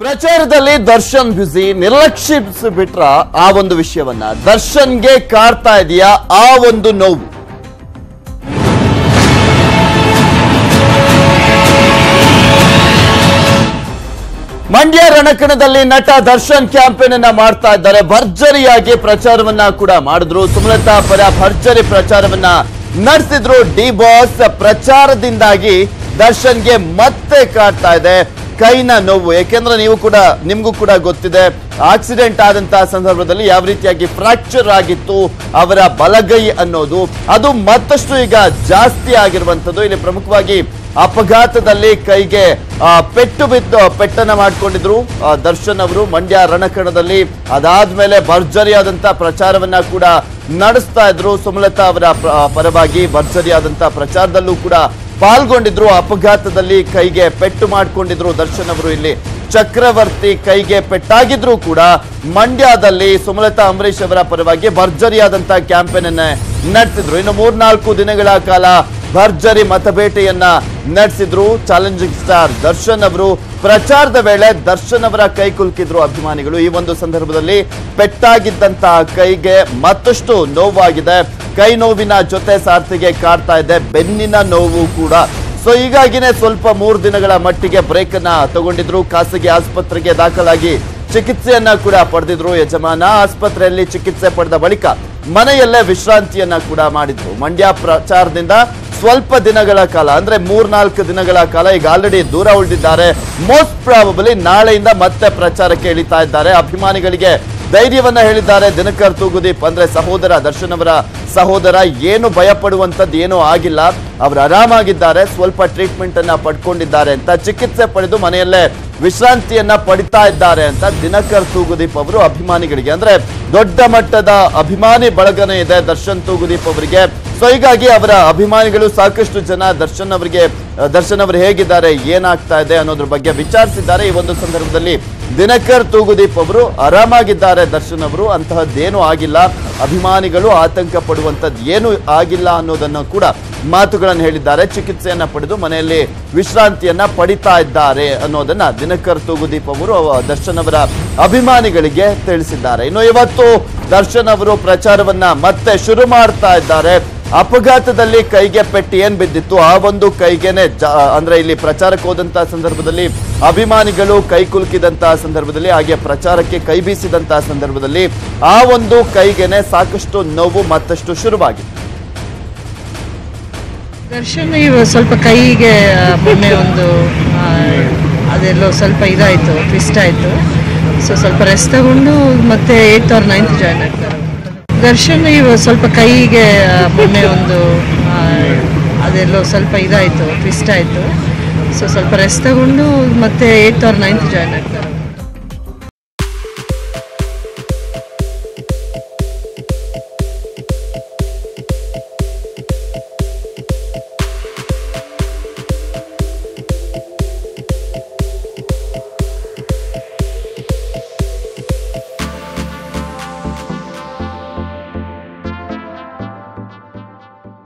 ಪ್ರಚಾರದಲ್ಲಿ ದರ್ಶನ್ ಬ್ಯುಸಿ ನಿರ್ಲಕ್ಷಿಸಿ ಬಿಟ್ರ ಆ ಒಂದು ವಿಷಯವನ್ನ ದರ್ಶನ್ಗೆ ಕಾಡ್ತಾ ಇದೆಯಾ ಆ ಒಂದು ನೋವು ಮಂಡ್ಯ ರಣಕಣದಲ್ಲಿ ನಟ ದರ್ಶನ್ ಕ್ಯಾಂಪೇನ್ ಅನ್ನ ಮಾಡ್ತಾ ಇದ್ದಾರೆ ಭರ್ಜರಿಯಾಗಿ ಪ್ರಚಾರವನ್ನ ಕೂಡ ಮಾಡಿದ್ರು ಸುಮಲತಾ ಪರ ಭರ್ಜರಿ ಪ್ರಚಾರವನ್ನ ನಡೆಸಿದ್ರು ಡಿ ಬಾಸ್ ಪ್ರಚಾರದಿಂದಾಗಿ ದರ್ಶನ್ಗೆ ಮತ್ತೆ ಕಾಡ್ತಾ ಇದೆ ಕೈನ ನೋವು ಯಾಕೆಂದ್ರೆ ನೀವು ಕೂಡ ನಿಮ್ಗೂ ಕೂಡ ಗೊತ್ತಿದೆ ಆಕ್ಸಿಡೆಂಟ್ ಆದಂತಹ ಸಂದರ್ಭದಲ್ಲಿ ಯಾವ ರೀತಿಯಾಗಿ ಫ್ರಾಕ್ಚರ್ ಆಗಿತ್ತು ಅವರ ಬಲಗೈ ಅನ್ನೋದು ಅದು ಮತ್ತಷ್ಟು ಈಗ ಜಾಸ್ತಿ ಆಗಿರುವಂತದ್ದು ಇಲ್ಲಿ ಪ್ರಮುಖವಾಗಿ ಅಪಘಾತದಲ್ಲಿ ಕೈಗೆ ಆ, ಪೆಟ್ಟು ಬಿದ್ದು ಪೆಟ್ಟನ್ನ ಮಾಡ್ಕೊಂಡಿದ್ರು ಆ, ದರ್ಶನ್ ಅವರು ಮಂಡ್ಯ ರಣಕಣದಲ್ಲಿ ಅದಾದ್ಮೇಲೆ ಭರ್ಜರಿಯಾದಂತ ಪ್ರಚಾರವನ್ನ ಕೂಡ ನಡೆಸ್ತಾ ಇದ್ರು ಸುಮಲತಾ ಅವರ ಪ್ರ- ಪರವಾಗಿ ಭರ್ಜರಿಯಾದಂತ ಪ್ರಚಾರದಲ್ಲೂ ಕೂಡ ಪಾಲ್ಗೊಂಡಿದ್ರು ಅಪಘಾತದಲ್ಲಿ ಕೈಗೆ ಪೆಟ್ಟು ಮಾಡ್ಕೊಂಡಿದ್ರು ದರ್ಶನ್ ಅವರು ಇಲ್ಲಿ ಚಕ್ರವರ್ತಿ ಕೈಗೆ ಪೆಟ್ಟಾಗಿದ್ರು ಕೂಡ ಮಂಡ್ಯದಲ್ಲಿ ಸುಮಲತಾ ಅಂಬರೀಶ್ ಅವರ ಪರವಾಗಿ ಭರ್ಜರಿಯಾದಂತ ಕ್ಯಾಂಪೇನ್ ಅನ್ನ ನಡೆಸಿದ್ರು ಇನ್ನು ಮೂರ್ನಾಲ್ಕು ದಿನಗಳ ಕಾಲ ಭರ್ಜರಿ ಮತಬೇಟೆಯನ್ನ ನಡೆಸಿದ್ರು ಚಾಲೆಂಜಿಂಗ್ ಸ್ಟಾರ್ ದರ್ಶನ್ ಅವರು ಪ್ರಚಾರದ ವೇಳೆ ದರ್ಶನ್ ಅವರ ಕೈ ಕುಲುಕಿದ್ರು ಅಭಿಮಾನಿಗಳು ಈ ಒಂದು ಸಂದರ್ಭದಲ್ಲಿ ಪೆಟ್ಟಾಗಿದ್ದಂತಹ ಕೈಗೆ ಮತ್ತಷ್ಟು ನೋವಾಗಿದೆ ಕೈ ನೋವಿನ ಜೊತೆ ಸಾರ್ಥಿಗೆ ಕಾಡ್ತಾ ಇದೆ ಬೆನ್ನಿನ ನೋವು ಕೂಡ ಸೊ ಹೀಗಾಗಿನೇ ಸ್ವಲ್ಪ ಮೂರು ದಿನಗಳ ಮಟ್ಟಿಗೆ ಬ್ರೇಕ್ ಅನ್ನ ತಗೊಂಡಿದ್ರು ಖಾಸಗಿ ಆಸ್ಪತ್ರೆಗೆ ದಾಖಲಾಗಿ ಚಿಕಿತ್ಸೆಯನ್ನ ಕೂಡ ಪಡೆದಿದ್ರು ಯಜಮಾನ ಆಸ್ಪತ್ರೆಯಲ್ಲಿ ಚಿಕಿತ್ಸೆ ಪಡೆದ ಬಳಿಕ ಮನೆಯಲ್ಲೇ ವಿಶ್ರಾಂತಿಯನ್ನ ಕೂಡ ಮಾಡಿದ್ರು ಮಂಡ್ಯ ಪ್ರಚಾರದಿಂದ ಸ್ವಲ್ಪ ದಿನಗಳ ಕಾಲ ಅಂದ್ರೆ ಮೂರ್ನಾಲ್ಕು ದಿನಗಳ ಕಾಲ ಈಗ ಆಲ್ರೆಡಿ ದೂರ ಉಳಿದಿದ್ದಾರೆ ಮೋಸ್ಟ್ ಪ್ರಾಬಬಲಿ ನಾಳೆಯಿಂದ ಮತ್ತೆ ಪ್ರಚಾರಕ್ಕೆ ಇಳಿತಾ ಇದ್ದಾರೆ ಅಭಿಮಾನಿಗಳಿಗೆ ಧೈರ್ಯವನ್ನ ಹೇಳಿದ್ದಾರೆ ದಿನಕರ್ ತೂಗುದೀಪ್ ಅಂದ್ರೆ ಸಹೋದರ ದರ್ಶನ್ ಅವರ ಸಹೋದರ ಏನು ಭಯ ಪಡುವಂತದ್ದು ಏನೂ ಆಗಿಲ್ಲ ಅವರು ಆರಾಮಾಗಿದ್ದಾರೆ ಸ್ವಲ್ಪ ಟ್ರೀಟ್ಮೆಂಟ್ ಅನ್ನ ಪಡ್ಕೊಂಡಿದ್ದಾರೆ ಅಂತ ಚಿಕಿತ್ಸೆ ಪಡೆದು ಮನೆಯಲ್ಲೇ ವಿಶ್ರಾಂತಿಯನ್ನ ಪಡಿತಾ ಇದ್ದಾರೆ ಅಂತ ದಿನಕರ್ ತೂಗುದೀಪ್ ಅವರು ಅಭಿಮಾನಿಗಳಿಗೆ ಅಂದ್ರೆ ದೊಡ್ಡ ಮಟ್ಟದ ಅಭಿಮಾನಿ ಬಳಗನೇ ಇದೆ ದರ್ಶನ್ ತೂಗುದೀಪ್ ಅವರಿಗೆ ಸೊ ಹೀಗಾಗಿ ಅವರ ಅಭಿಮಾನಿಗಳು ಸಾಕಷ್ಟು ಜನ ದರ್ಶನ್ ಅವರಿಗೆ ಅಹ್, ದರ್ಶನ್ ಅವರು ಹೇಗಿದ್ದಾರೆ ಏನಾಗ್ತಾ ಇದೆ ಅನ್ನೋದ್ರ ಬಗ್ಗೆ ವಿಚಾರಿಸಿದ್ದಾರೆ ಈ ಒಂದು ಸಂದರ್ಭದಲ್ಲಿ ದಿನಕರ್ ತೂಗುದೀಪ್ ಅವರು ಆರಾಮಾಗಿದ್ದಾರೆ ದರ್ಶನ್ ಅವರು ಅಂತಹದ್ದೇನೂ ಆಗಿಲ್ಲ ಅಭಿಮಾನಿಗಳು ಆತಂಕ ಪಡುವಂತದ್ದು ಏನು ಆಗಿಲ್ಲ ಅನ್ನೋದನ್ನು ಕೂಡ ಮಾತುಗಳನ್ನು ಹೇಳಿದ್ದಾರೆ ಚಿಕಿತ್ಸೆಯನ್ನ ಪಡೆದು ಮನೆಯಲ್ಲಿ ವಿಶ್ರಾಂತಿಯನ್ನ ಪಡಿತಾ ಇದ್ದಾರೆ ಅನ್ನೋದನ್ನ ದಿನಕರ್ ತೂಗುದೀಪ್ ಅವರು ಅವ- ದರ್ಶನ್ ಅವರ ಅಭಿಮಾನಿಗಳಿಗೆ ತಿಳಿಸಿದ್ದಾರೆ ಇನ್ನು ಇವತ್ತು ದರ್ಶನ್ ಅವರು ಪ್ರಚಾರವನ್ನ ಮತ್ತೆ ಶುರು ಮಾಡ್ತಾ ಇದ್ದಾರೆ ಅಪಘಾತದಲ್ಲಿ ಕೈಗೆ ಪೆಟ್ಟು ಏನ್ ಬಿದ್ದಿತ್ತು ಆ ಒಂದು ಕೈಗೆನೆ ಜಾ- ಅಂದ್ರೆ ಇಲ್ಲಿ ಪ್ರಚಾರಕ್ಕೆ ಹೋದಂತಹ ಸಂದರ್ಭದಲ್ಲಿ ಅಭಿಮಾನಿಗಳು ಕೈ ಕುಲುಕಿದಂತಹ ಸಂದರ್ಭದಲ್ಲಿ ಹಾಗೆ ಪ್ರಚಾರಕ್ಕೆ ಕೈ ಬೀಸಿದಂತಹ ಸಂದರ್ಭದಲ್ಲಿ ಆ ಒಂದು ಕೈಗೆನೆ ಸಾಕಷ್ಟು ನೋವು ಮತ್ತಷ್ಟು ಶುರುವಾಗಿದೆ ದರ್ಶನ್ ಇವ ಸ್ವಲ್ಪ ಕೈಗೆ ಆ, ಮೊನ್ನೆ ಒಂದು ಆ, ಅದೆಲ್ಲೋ ಸ್ವಲ್ಪ ಇದಾಯಿತು ಟ್ವಿಸ್ಟ್ ಆಯಿತು ಸೊ ಸ್ವಲ್ಪ ರೆಸ್ಟ್ ತಗೊಂಡು ಮತ್ತೆ ಏಯ್ತ್ ಆರ್ ನೈನ್ತ್ ಜಾಯ್ನ್ ಆಗ್ತಾರೆ ದರ್ಶನ್ ಇವ ಸ್ವಲ್ಪ ಕೈಗೆ ಆ, ಮೊನ್ನೆ ಒಂದು ಆ, ಅದೆಲ್ಲೋ ಸ್ವಲ್ಪ ಇದಾಯಿತು ಟ್ವಿಸ್ಟ್ ಆಯಿತು ಸೊ ಸ್ವಲ್ಪ ರೆಸ್ಟ್ ತಗೊಂಡು ಮತ್ತೆ ಏಯ್ತ್ ಆರ್ ನೈನ್ತ್ ಜಾಯ್ನ್ ಆಗ್ತಾರೆ